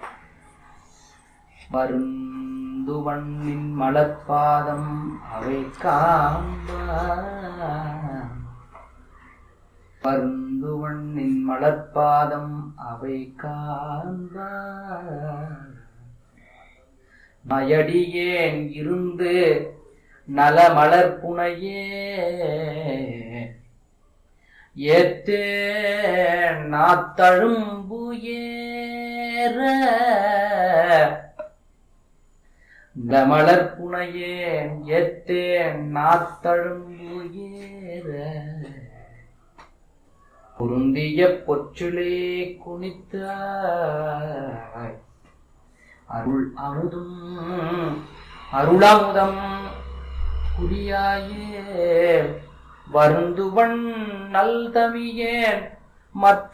மருந்துவண்ணின் மலர்பாதம் அவை காண்பான் பருந்துவண்ணின் மலர்பாதம் அவை காண்பான் நயடியேன் இருந்து நலமலர் புனையே ஏத்தே நாத்தழும்பு ஏற நலமலர் புனையேன் ஏத்தேன் நாத்தழும்பு ஏற பொருந்திய பொற்றிலே குனித்தாய் அருள் அமுதும் அருளமுதம் குறியாயே வருந்துவன் நல்தமியேன் மற்ற